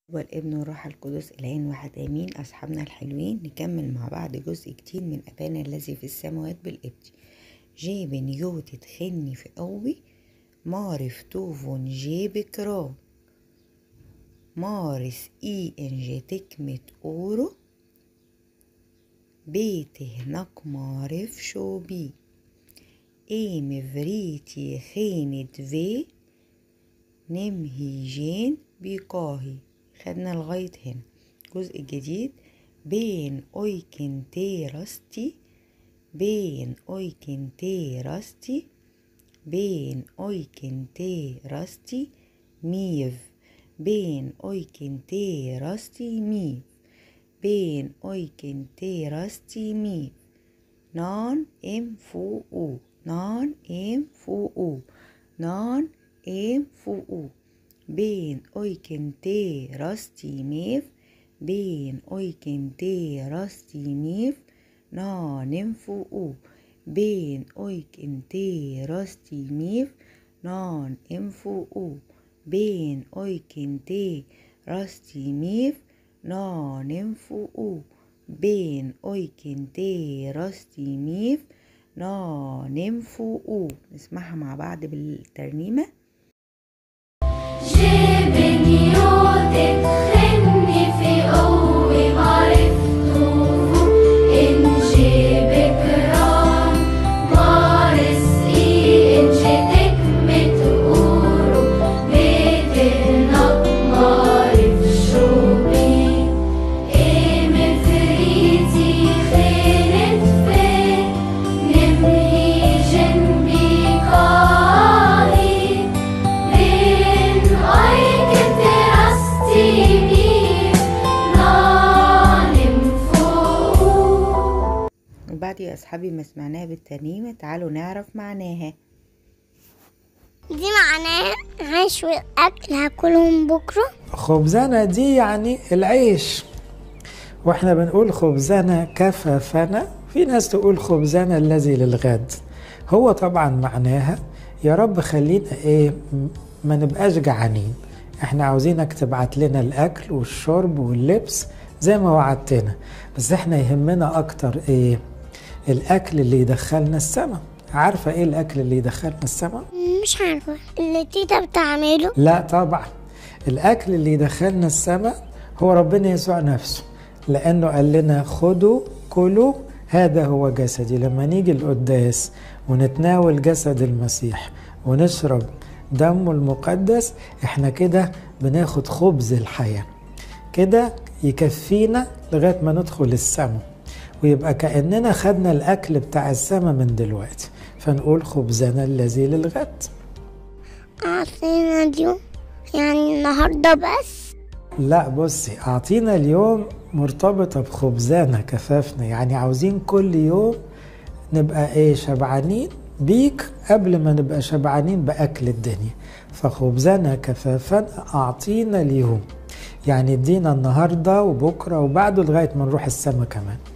والابن والروح القدس الهين واحد امين اصحابنا الحلوين نكمل مع بعض جزء جديد من ابانا الذي في السماوات بالابتي جيب نيوت تخني في قوي مارف توفون جيب كرا مارس اي ان جي تكمت اورو بيت هناك معرف شو بي اي مفريتي خينت في نمهي جين بيقاهي خدنا لغاية هنا جزء جديد بين اويكن تي راستي بين اويكن تي راستي بين اويكن تي راستي ميف بين اويكن تي راستي ميف بين اويكن تي راستي ميف نان ام فو او نان ام فو او نان ام فو او بين اويكن تي راستي ميف بين اويكن تي راستي ميف نان فو او بين اويكن تي راستي ميف نان انفو او بين اويكن تي راستي ميف نان انفو او بين اويكن تي راستي ميف نان انفو او نسمعها مع بعض بالترنيمه جبني وتتخني في قوي معرفته إن جيبك رام مارس إي إن جيتك متقورو بتهنق معرف شو بي إيه مفريتي خينت فين نمهي جنبي قاهي بين أيك ترستي مين نانم فوق وبعد يا اصحابي ما سمعناها بالترنيمه تعالوا نعرف معناها دي معناها عيش والأكل هاكلهم بكرة خبزنا دي يعني العيش واحنا بنقول خبزنا كفافنا في ناس تقول خبزنا الذي للغد هو طبعا معناها يا رب خلينا ايه م- ما نبقاش جعانين احنا عاوزينك تبعت لنا الاكل والشرب واللبس زي ما وعدتنا بس احنا يهمنا اكتر ايه الاكل اللي يدخلنا السما عارفه ايه الاكل اللي يدخلنا السما مش عارفة اللي تيتا بتعمله لا طبعا الأكل اللي يدخلنا السماء هو ربنا يسوع نفسه لأنه قال لنا خدوا كلوا هذا هو جسدي لما نيجي القداس ونتناول جسد المسيح ونشرب دمه المقدس احنا كده بناخد خبز الحياة كده يكفينا لغاية ما ندخل السماء ويبقى كأننا خدنا الأكل بتاع السماء من دلوقتي فنقول خبزنا الذي للغد أعطينا اليوم يعني النهاردة بس لا بصي اعطينا اليوم مرتبطة بخبزانا كفافنا يعني عاوزين كل يوم نبقى ايه شبعانين بيك قبل ما نبقى شبعانين بأكل الدنيا فخبزنا كفافنا أعطينا اليوم يعني ادينا النهاردة وبكرة وبعده لغاية ما نروح السما كمان